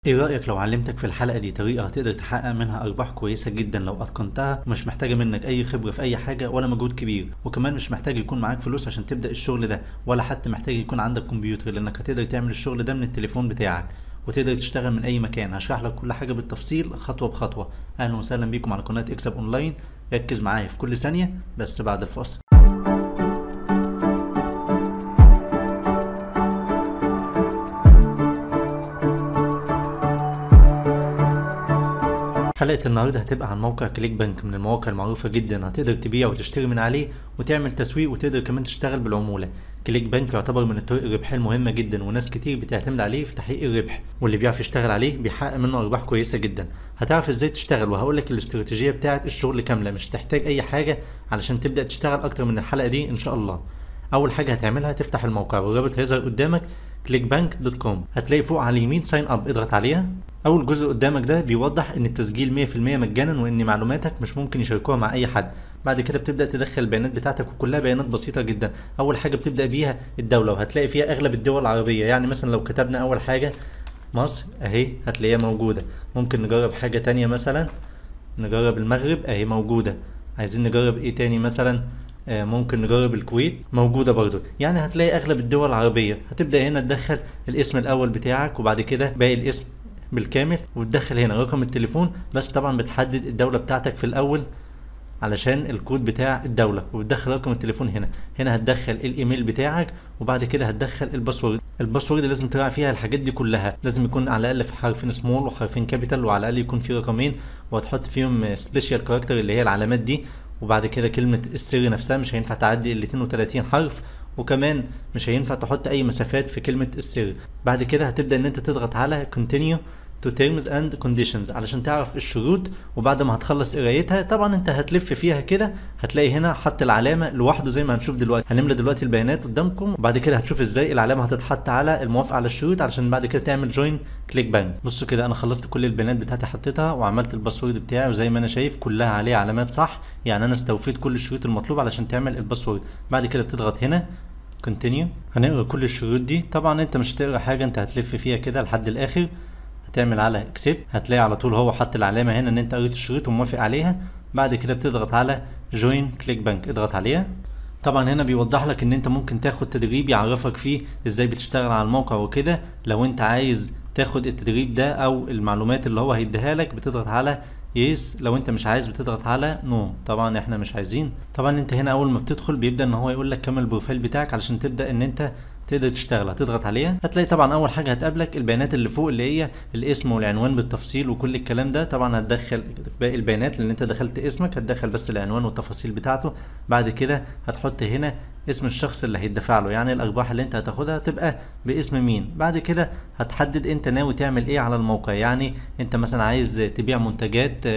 ايه رأيك لو علمتك في الحلقة دي طريقة هتقدر تحقق منها ارباح كويسة جدا لو اتقنتها ومش محتاجة منك اي خبرة في اي حاجة ولا مجهود كبير وكمان مش محتاج يكون معاك فلوس عشان تبدأ الشغل ده ولا حتى محتاج يكون عندك كمبيوتر لانك هتقدر تعمل الشغل ده من التليفون بتاعك وتقدر تشتغل من اي مكان هشرح لك كل حاجة بالتفصيل خطوة بخطوة اهلا وسهلا بيكم على قناة اكسب اونلاين ركز معايا في كل ثانية بس بعد الفاصل حلقة النهاردة هتبقى عن موقع كليك بانك من المواقع المعروفة جدا هتقدر تبيع وتشتري من عليه وتعمل تسويق وتقدر كمان تشتغل بالعمولة كليك بانك يعتبر من الطرق الربحية المهمة جدا وناس كتير بتعتمد عليه في تحقيق الربح واللي بيعرف يشتغل عليه بيحقق منه أرباح كويسة جدا هتعرف ازاي تشتغل وهقولك الاستراتيجية بتاعة الشغل كاملة مش تحتاج أي حاجة علشان تبدأ تشتغل أكتر من الحلقة دي إن شاء الله أول حاجة هتعملها تفتح الموقع والرابط هيظهر قدامك clickbank.com هتلاقي فوق على اليمين ساين اب اضغط عليها اول جزء قدامك ده بيوضح ان التسجيل 100% مجانا وان معلوماتك مش ممكن يشاركوها مع اي حد بعد كده بتبدا تدخل البيانات بتاعتك وكلها بيانات بسيطه جدا اول حاجه بتبدا بيها الدوله وهتلاقي فيها اغلب الدول العربيه يعني مثلا لو كتبنا اول حاجه مصر اهي هتلاقيها موجوده ممكن نجرب حاجه تانية مثلا نجرب المغرب اهي موجوده عايزين نجرب ايه تاني مثلا آه، ممكن نجرب الكويت موجودة برضو يعني هتلاقي أغلب الدول العربية هتبدأ هنا تدخل الاسم الأول بتاعك وبعد كده باقي الاسم بالكامل وتدخل هنا رقم التليفون بس طبعا بتحدد الدولة بتاعتك في الأول علشان الكود بتاع الدولة وبتدخل رقم التليفون هنا هنا هتدخل الايميل بتاعك وبعد كده هتدخل الباسورد الباسورد لازم تراعي فيها الحاجات دي كلها لازم يكون على الاقل في حرفين سمول وحرفين كابيتال وعلى الاقل يكون في رقمين وهتحط فيهم سبيشال كاركتر اللي هي العلامات دي وبعد كده كلمة السر نفسها مش هينفع تعدي ال 32 حرف وكمان مش هينفع تحط اي مسافات في كلمة السر بعد كده هتبدأ ان انت تضغط على continue to terms and conditions علشان تعرف الشروط وبعد ما هتخلص قرايتها طبعا انت هتلف فيها كده هتلاقي هنا حط العلامه لوحده زي ما هنشوف دلوقتي هنملى دلوقتي البيانات قدامكم وبعد كده هتشوف ازاي العلامه هتتحط على الموافقه على الشروط علشان بعد كده تعمل جوين كليك بانك بصوا كده انا خلصت كل البيانات بتاعتي حطيتها وعملت الباسورد بتاعي وزي ما انا شايف كلها عليه علامات صح يعني انا استوفيت كل الشروط المطلوبه علشان تعمل الباسورد بعد كده بتضغط هنا كونتينيو هنقرا كل الشروط دي طبعا انت مش هتقرا حاجه انت هتلف فيها كده لحد الاخر هتعمل على اكسبت هتلاقي على طول هو حط العلامه هنا ان انت قريت الشريط وموافق عليها بعد كده بتضغط على جوين كليك بانك اضغط عليها طبعا هنا بيوضح لك ان انت ممكن تاخد تدريب يعرفك فيه ازاي بتشتغل على الموقع وكده لو انت عايز تاخد التدريب ده او المعلومات اللي هو هيديها لك بتضغط على يس لو انت مش عايز بتضغط على نو no. طبعا احنا مش عايزين طبعا انت هنا اول ما بتدخل بيبدا ان هو يقول لك كمل البروفايل بتاعك علشان تبدا ان انت تقدر تشتغل هتضغط عليها هتلاقي طبعا اول حاجه هتقابلك البيانات اللي فوق اللي هي الاسم والعنوان بالتفصيل وكل الكلام ده طبعا هتدخل باقي البيانات لان انت دخلت اسمك هتدخل بس العنوان والتفاصيل بتاعته بعد كده هتحط هنا اسم الشخص اللي هيدفع له يعني الارباح اللي انت هتاخدها تبقى باسم مين بعد كده هتحدد انت ناوي تعمل ايه على الموقع يعني انت مثلا عايز تبيع منتجات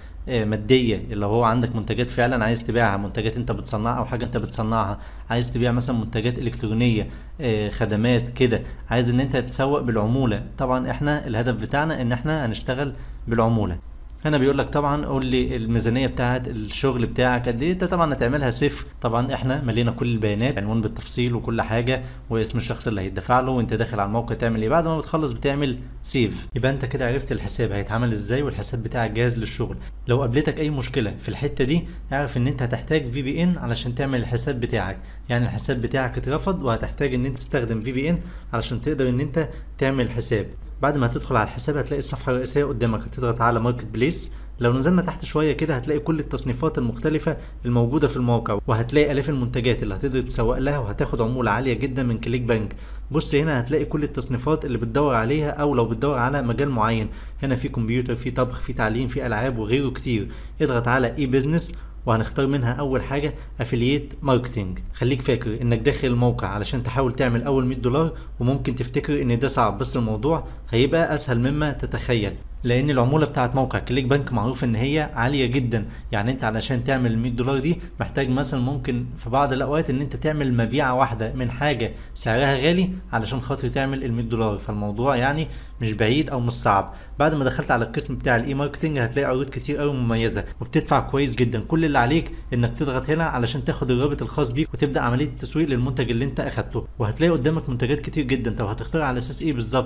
ماديه اللي هو عندك منتجات فعلا عايز تبيعها منتجات انت بتصنعها او حاجه انت بتصنعها عايز تبيع مثلا منتجات الكترونيه خدمات كده عايز ان انت تسوق بالعموله طبعا احنا الهدف بتاعنا ان احنا هنشتغل بالعموله هنا بيقول لك طبعا قول لي الميزانيه بتاعت الشغل بتاعك قد ايه انت طبعا هتعملها صفر طبعا احنا ملينا كل البيانات عنوان بالتفصيل وكل حاجه واسم الشخص اللي هيدفع له وانت داخل على الموقع تعمل ايه بعد ما بتخلص بتعمل سيف يبقى انت كده عرفت الحساب هيتعمل ازاي والحساب بتاعك جاهز للشغل لو قابلتك اي مشكله في الحته دي اعرف ان انت هتحتاج في بي ان علشان تعمل الحساب بتاعك يعني الحساب بتاعك اترفض وهتحتاج ان انت تستخدم في بي ان علشان تقدر ان انت تعمل حساب بعد ما تدخل على الحساب هتلاقي الصفحه الرئيسيه قدامك هتضغط على ماركت بليس لو نزلنا تحت شويه كده هتلاقي كل التصنيفات المختلفه الموجوده في الموقع وهتلاقي الاف المنتجات اللي هتقدر تسوق لها وهتاخد عموله عاليه جدا من كليك بانك بص هنا هتلاقي كل التصنيفات اللي بتدور عليها او لو بتدور على مجال معين هنا في كمبيوتر في طبخ في تعليم في العاب وغيره كتير اضغط على اي بزنس وهنختار منها اول حاجه افيليت ماركتنج خليك فاكر انك داخل الموقع علشان تحاول تعمل اول 100 دولار وممكن تفتكر ان ده صعب بس الموضوع هيبقى اسهل مما تتخيل لان العموله بتاعت موقع كليك بانك معروف ان هي عاليه جدا يعني انت علشان تعمل ال 100 دولار دي محتاج مثلا ممكن في بعض الاوقات ان انت تعمل مبيعه واحده من حاجه سعرها غالي علشان خاطر تعمل ال 100 دولار فالموضوع يعني مش بعيد او مش صعب بعد ما دخلت على القسم بتاع الاي ماركتنج هتلاقي عروض كتير قوي مميزه وبتدفع كويس جدا كل اللي عليك انك تضغط هنا علشان تاخد الرابط الخاص بيك وتبدا عمليه التسويق للمنتج اللي انت اخدته وهتلاقي قدامك منتجات كتير جدا طب هتختار على اساس ايه بالظبط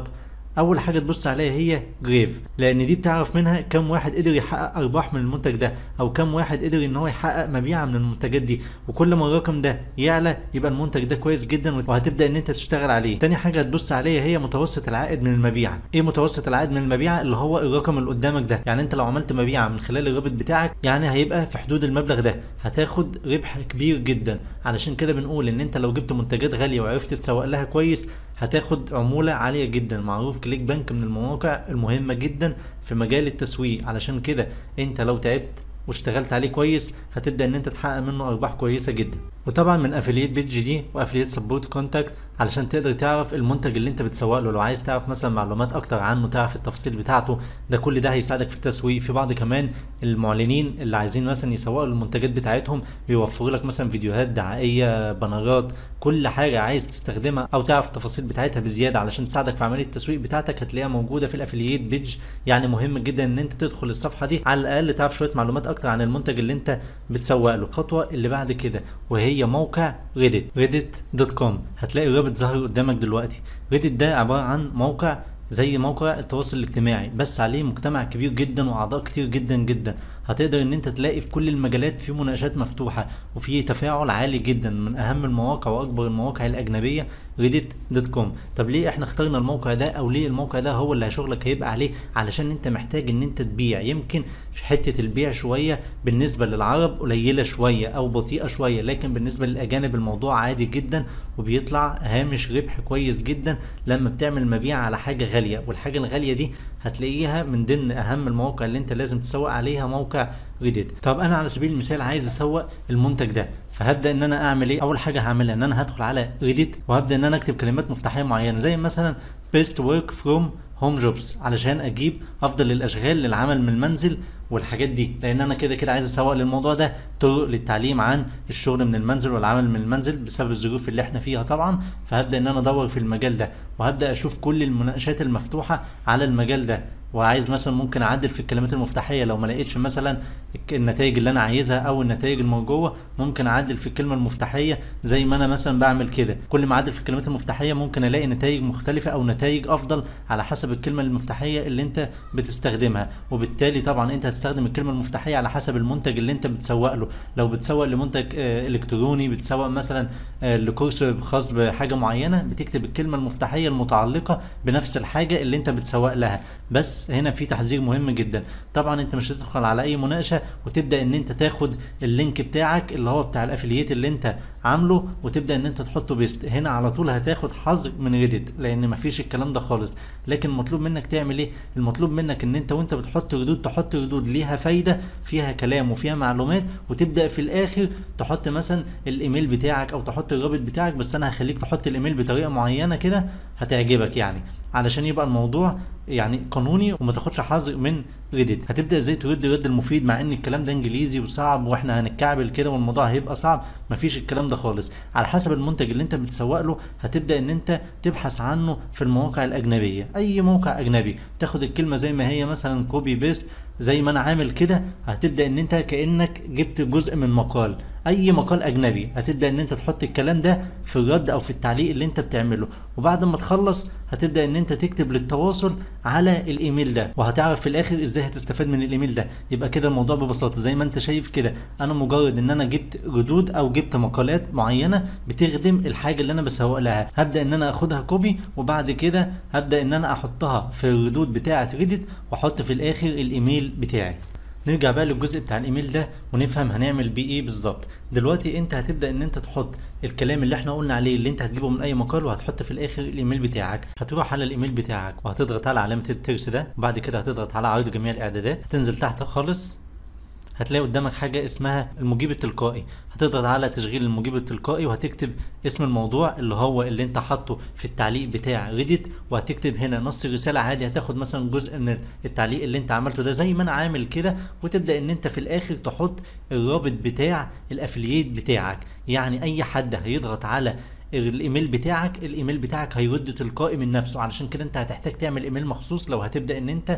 اول حاجه تبص عليها هي جريف لان دي بتعرف منها كم واحد قدر يحقق ارباح من المنتج ده او كم واحد قدر ان هو يحقق مبيعا من المنتجات دي وكل ما الرقم ده يعلى يبقى المنتج ده كويس جدا وهتبدا ان انت تشتغل عليه تاني حاجه هتبص عليها هي متوسط العائد من المبيعه ايه متوسط العائد من المبيعه اللي هو الرقم اللي قدامك ده يعني انت لو عملت مبيعه من خلال الرابط بتاعك يعني هيبقى في حدود المبلغ ده هتاخد ربح كبير جدا علشان كده بنقول ان انت لو جبت منتجات غاليه وعرفت تسوق لها كويس هتاخد عمولة عالية جدا معروف كليك بنك من المواقع المهمة جدا في مجال التسويق علشان كده انت لو تعبت واشتغلت عليه كويس هتبدا ان انت تحقق منه ارباح كويسه جدا وطبعا من افلييت بيج دي وافلييت سبورت كونتاكت علشان تقدر تعرف المنتج اللي انت بتسوق له لو عايز تعرف مثلا معلومات اكتر عنه تعرف التفاصيل بتاعته ده كل ده هيساعدك في التسويق في بعض كمان المعلنين اللي عايزين مثلا يسوقوا المنتجات بتاعتهم بيوفروا لك مثلا فيديوهات دعائيه بنرات كل حاجه عايز تستخدمها او تعرف التفاصيل بتاعتها بزياده علشان تساعدك في عمليه التسويق بتاعتك هتلاقيها موجوده في الافلييت بيج يعني مهم جدا ان انت تدخل الصفحه دي على الاقل تعرف شويه معلومات اكتر عن المنتج اللي انت بتسوق له الخطوه اللي بعد كده وهي موقع ريدت ريدت دوت كوم هتلاقي الرابط ظاهر قدامك دلوقتي ريدت ده عباره عن موقع زي موقع التواصل الاجتماعي بس عليه مجتمع كبير جدا واعضاء كتير جدا جدا هتقدر ان انت تلاقي في كل المجالات في مناقشات مفتوحه وفي تفاعل عالي جدا من اهم المواقع واكبر المواقع الاجنبيه ريديت دوت كوم طب ليه احنا اخترنا الموقع ده او ليه الموقع ده هو اللي شغلك هيبقى عليه علشان انت محتاج ان انت تبيع يمكن حته البيع شويه بالنسبه للعرب قليله شويه او بطيئه شويه لكن بالنسبه للاجانب الموضوع عادي جدا وبيطلع هامش ربح كويس جدا لما بتعمل مبيع على حاجه غاليه والحاجه الغاليه دي هتلاقيها من ضمن اهم المواقع اللي انت لازم تسوق عليها موقع ريديت طب انا على سبيل المثال عايز اسوق المنتج ده فهبدا ان انا اعمل ايه اول حاجه هعملها ان انا هدخل على ريديت وهبدا ان انا اكتب كلمات مفتاحيه معينه زي مثلا بيست ورك فروم هوم جوبز علشان اجيب افضل الاشغال للعمل من المنزل والحاجات دي لان انا كده كده عايز اسوق للموضوع ده طرق للتعليم عن الشغل من المنزل والعمل من المنزل بسبب الظروف اللي احنا فيها طبعا فهبدا ان انا ادور في المجال ده وهبدا اشوف كل المناقشات المفتوحه على المجال ده وعايز مثلا ممكن اعدل في الكلمات المفتاحيه لو ما لقيتش مثلا النتائج اللي انا عايزها او النتائج الموجوه ممكن اعدل في الكلمه المفتاحيه زي ما انا مثلا بعمل كده كل ما اعدل في الكلمات المفتاحيه ممكن الاقي نتائج مختلفه او نتائج افضل على حسب الكلمه المفتاحيه اللي انت بتستخدمها وبالتالي طبعا انت هتستخدم الكلمه المفتاحيه على حسب المنتج اللي انت بتسوق له لو بتسوق لمنتج آه، الكتروني بتسوق مثلا آه، لكورس خاص بحاجه معينه بتكتب الكلمه المفتاحيه المتعلقه بنفس الحاجه اللي انت بتسوق لها بس هنا في تحذير مهم جدا طبعا انت مش هتدخل على اي مناقشه وتبدا ان انت تاخد اللينك بتاعك اللي هو بتاع الافلييت اللي انت عامله وتبدا ان انت تحطه بيست هنا على طول هتاخد حظر من ريديت لان مفيش الكلام ده خالص لكن المطلوب منك تعمل ايه المطلوب منك ان انت وانت بتحط ردود تحط ردود ليها فايده فيها كلام وفيها معلومات وتبدا في الاخر تحط مثلا الايميل بتاعك او تحط الرابط بتاعك بس انا هخليك تحط الايميل بطريقه معينه كده هتعجبك يعني علشان يبقى الموضوع يعني قانوني وما تاخدش حظر من ريديت هتبدا ازاي ترد رد المفيد مع ان الكلام ده انجليزي وصعب واحنا هنتكعبل كده والموضوع هيبقى صعب مفيش الكلام ده خالص على حسب المنتج اللي انت بتسوق له هتبدا ان انت تبحث عنه في المواقع الاجنبيه اي موقع اجنبي تاخد الكلمه زي ما هي مثلا كوبي بيست زي ما انا عامل كده هتبدا ان انت كانك جبت جزء من مقال اي مقال اجنبي هتبدا ان انت تحط الكلام ده في الرد او في التعليق اللي انت بتعمله وبعد ما تخلص هتبدا ان انت تكتب للتواصل على الايميل ده وهتعرف في الاخر ازاي هتستفاد من الايميل ده يبقى كده الموضوع ببساطه زي ما انت شايف كده انا مجرد ان انا جبت ردود او جبت مقالات معينه بتخدم الحاجه اللي انا بسوق لها هبدا ان انا اخدها كوبي وبعد كده هبدا ان انا احطها في الردود بتاعه ريديت واحط في الاخر الايميل بتاعي نرجع بقى للجزء بتاع الايميل ده ونفهم هنعمل بيه ايه بالظبط دلوقتي انت هتبدا ان انت تحط الكلام اللي احنا قلنا عليه اللي انت هتجيبه من اي مقال وهتحط في الاخر الايميل بتاعك هتروح على الايميل بتاعك وهتضغط على علامه الترس ده وبعد كده هتضغط على عرض جميع الاعدادات هتنزل تحت خالص هتلاقي قدامك حاجة اسمها المجيب التلقائي هتضغط على تشغيل المجيب التلقائي وهتكتب اسم الموضوع اللي هو اللي انت حاطه في التعليق بتاع ريديت وهتكتب هنا نص رسالة عادي هتاخد مثلا جزء من التعليق اللي انت عملته ده زي ما انا عامل كده وتبدأ ان انت في الاخر تحط الرابط بتاع الافلييت بتاعك يعني اي حد هيضغط على الايميل بتاعك الايميل بتاعك هيرد تلقائي من نفسه علشان كده انت هتحتاج تعمل ايميل مخصوص لو هتبدا ان انت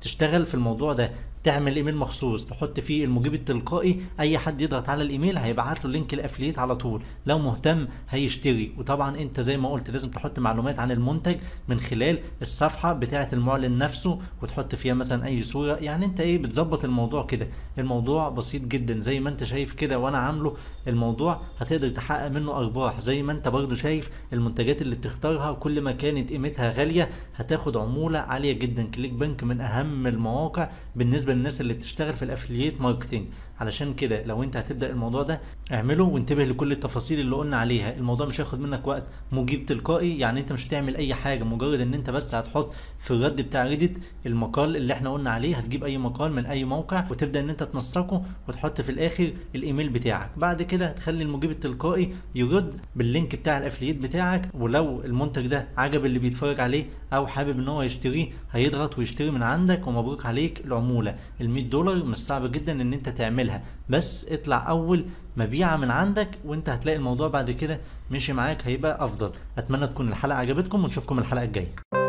تشتغل في الموضوع ده تعمل ايميل مخصوص تحط فيه المجيب التلقائي اي حد يضغط على الايميل هيبعت له لينك الافليت على طول لو مهتم هيشتري وطبعا انت زي ما قلت لازم تحط معلومات عن المنتج من خلال الصفحه بتاعه المعلن نفسه وتحط فيها مثلا اي صوره يعني انت ايه بتظبط الموضوع كده الموضوع بسيط جدا زي ما انت شايف كده وانا عامله الموضوع هتقدر تحقق منه ارباح زي ما انت برضو شايف المنتجات اللي بتختارها كل ما كانت قيمتها غاليه هتاخد عموله عاليه جدا كليك بنك من اهم المواقع بالنسبه للناس اللي بتشتغل في الافلييت ماركتنج علشان كده لو انت هتبدا الموضوع ده اعمله وانتبه لكل التفاصيل اللي قلنا عليها الموضوع مش هياخد منك وقت مجيب تلقائي يعني انت مش هتعمل اي حاجه مجرد ان انت بس هتحط في الرد بتاع ريديت المقال اللي احنا قلنا عليه هتجيب اي مقال من اي موقع وتبدا ان انت تنسقه وتحط في الاخر الايميل بتاعك بعد كده هتخلي المجيب التلقائي يرد باللينك بتاع الافلييت بتاعك ولو المنتج ده عجب اللي بيتفرج عليه او حابب ان هو يشتريه هيضغط ويشتري من عندك ومبروك عليك العموله ال 100 دولار مش صعب جدا ان انت تعملها بس اطلع اول مبيعه من عندك وانت هتلاقي الموضوع بعد كده مشي معاك هيبقى افضل اتمنى تكون الحلقه عجبتكم ونشوفكم الحلقه الجايه